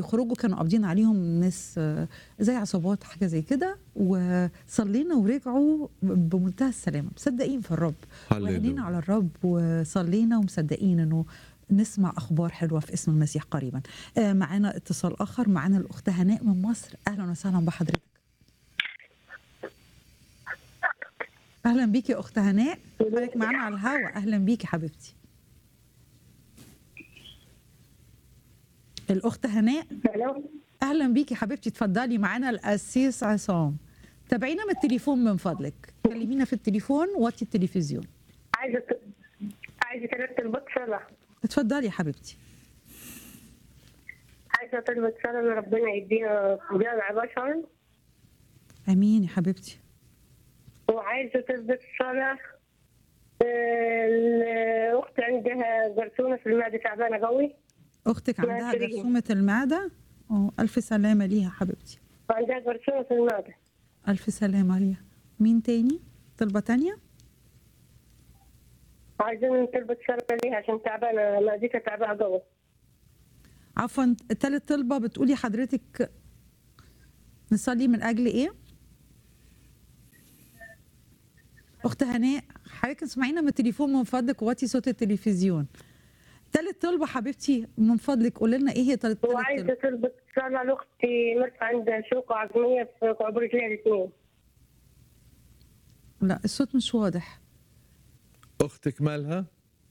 يخرجوا كانوا قابضين عليهم ناس آه، زي عصابات حاجه زي كده وصلينا ورجعوا بمنتهى السلامه مصدقين في الرب هللويا. وعينينا على الرب وصلينا ومصدقين انه نسمع اخبار حلوه في اسم المسيح قريبا آه، معانا اتصال اخر معانا الاخت هناء من مصر اهلا وسهلا بحضرتك اهلا بيكي يا اخت هناء حضرتك معانا على الهوا اهلا بيكي حبيبتي الاخت هناء الو اهلا بيكي حبيبتي اتفضلي معانا القسيس عصام تابعينا من التليفون من فضلك كلمينا في التليفون وطي التلفزيون عايزه ت- عايزه ترتب صلاة اتفضلي يا حبيبتي عايزه تربط صلاة ان ربنا يدينا جامع بشر امين يا حبيبتي وعايزه تربط صلاة آه، الاخت عندها جرثومه في المعده تعبانه قوي اختك لا عندها شريك. جرثومه المعده اه الف سلامه ليها حبيبتي وعندها جرثومه في المعده الف سلامه ليها مين تاني طلبه تانية عايزين تربط صلاة ليها عشان تعبانه معدتها تعبانه قوي عفوا تالت طلبه بتقولي حضرتك نصلي من اجل ايه اخت هناء حضرتك اسمعينا من التليفون من فضلك وطي صوت التلفزيون تالت طلبه حبيبتي من فضلك قولي لنا ايه هي تالت تالت وعايزه طلبه تربط صلاة لاختي مرت عندها شوكه عظميه في عبر رجليها الاثنين لا الصوت مش واضح اختك مالها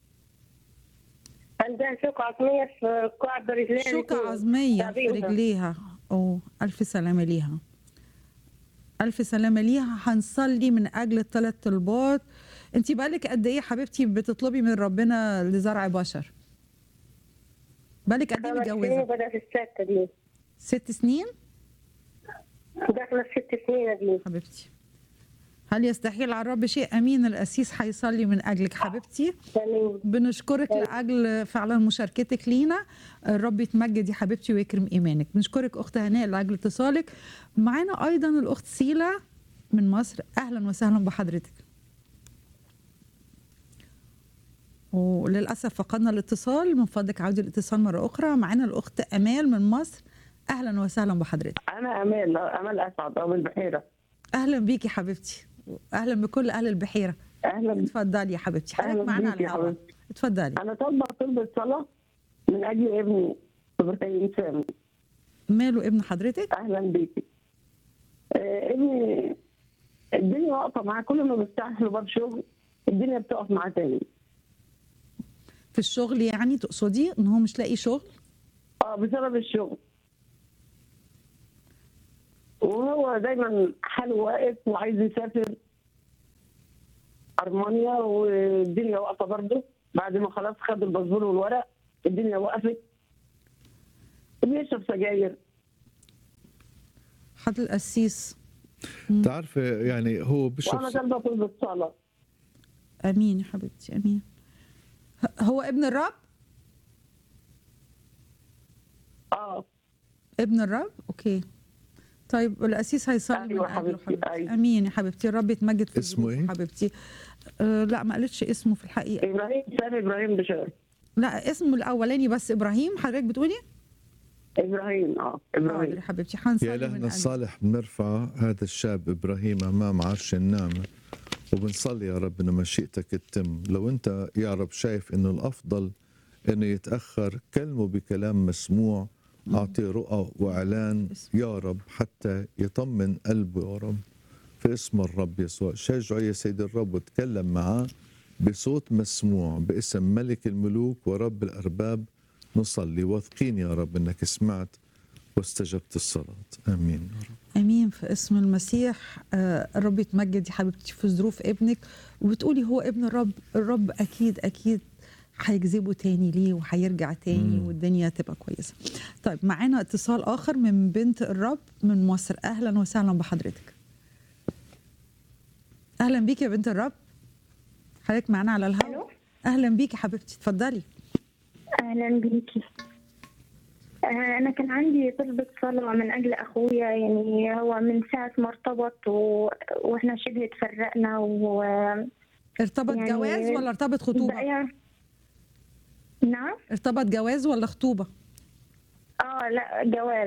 عندها شوكه عظميه في كعب رجليها شوكة الاتنين. عظمية في تعبينها. رجليها أوه ألف سلامة ليها ألف سلامة ليها هنصلي من أجل الثلاث طلبات أنت بقالك قد إيه حبيبتي بتطلبي من ربنا لزرع بشر بقالك قد إيه خمس سنين متجوزة بدأت الستة دي ست سنين داخلة الست سنين دي حبيبتي هل يستحيل على الرب شيء أمين القسيس هيصلي من أجلك حبيبتي تمام بنشكرك لاجل فعلا مشاركتك لينا الرب يتمجد يا حبيبتي ويكرم ايمانك بنشكرك اخت هناء لاجل اتصالك معانا ايضا الاخت سيلا من مصر اهلا وسهلا بحضرتك وللاسف فقدنا الاتصال من فضلك عودي الاتصال مره اخرى معانا الاخت امال من مصر اهلا وسهلا بحضرتك انا امال امال اسعد ابو البحيره اهلا بيكي حبيبتي اهلا بكل اهل البحيره اهلا اتفضلي يا حبيبتي حضرتك أهلاً معانا بيكي على يا الهواء حبيبتي. اتفضلي انا طالبه طلبة صلاه من اجل ابني ابراهيم سامي ماله ابن حضرتك اهلا بيكي آه ابني الدنيا واقفه معاه كل ما بفتح له باب شغل الدنيا بتقف معاه تاني في الشغل يعني تقصدي ان هو مش لاقي شغل اه بسبب الشغل وهو دايما حاله واقف وعايز يسافر المانيا والدنيا واقفه برضه بعد ما خلاص خد الباسبور والورق الدنيا وقفت بيشرب سجاير حد القسيس تعرفي يعني هو بشرب وانا طالبه طلبة صلاه امين يا حبيبتي امين ه- هو ابن الرب اه ابن الرب اوكي طيب القسيس هيصلي أيوة من اجله حبيبتي، حبيبتي أيوة. امين يا حبيبتي الرب يتمجد في اسمه ظروفه إيه؟ حبيبتي أه لا ما قالتش اسمه في الحقيقه ابراهيم سامي ابراهيم بشار لا اسمه الاولاني بس ابراهيم حضرتك بتقولي ابراهيم اه حاضر ابراهيم يا حبيبتي هنصلي يا من لهنا أجله. الصالح بنرفع هذا الشاب ابراهيم امام عرش النعمه وبنصلي يا رب انه مشيئتك تتم لو انت يا رب شايف انه الافضل انه يتاخر كلمه بكلام مسموع اعطيه رؤى واعلان يا رب حتى يطمن قلبه يا رب في اسم الرب يسوع شجعه يا سيد الرب وتكلم معاه بصوت مسموع باسم ملك الملوك ورب الارباب نصلي واثقين يا رب انك سمعت واستجبت الصلاه امين يا رب امين في اسم المسيح آه، الرب يتمجد يا حبيبتي في ظروف ابنك وبتقولي هو ابن الرب الرب اكيد اكيد هيجذبه تاني ليه وهيرجع تاني مم. والدنيا تبقى كويسه طيب معانا اتصال اخر من بنت الرب من مصر اهلا وسهلا بحضرتك اهلا بيك يا بنت الرب حضرتك معانا على الهواء ألو؟ اهلا بيك يا حبيبتي اتفضلي أهلا بيكي آه، أنا كان عندي طلبة صلاة من أجل أخويا يعني هو من ساعة ما ارتبط و... وإحنا شبه اتفرقنا و ارتبط يعني جواز ولا ارتبط خطوبه بقى- نعم ارتبط جواز ولا خطوبه اه لا جواز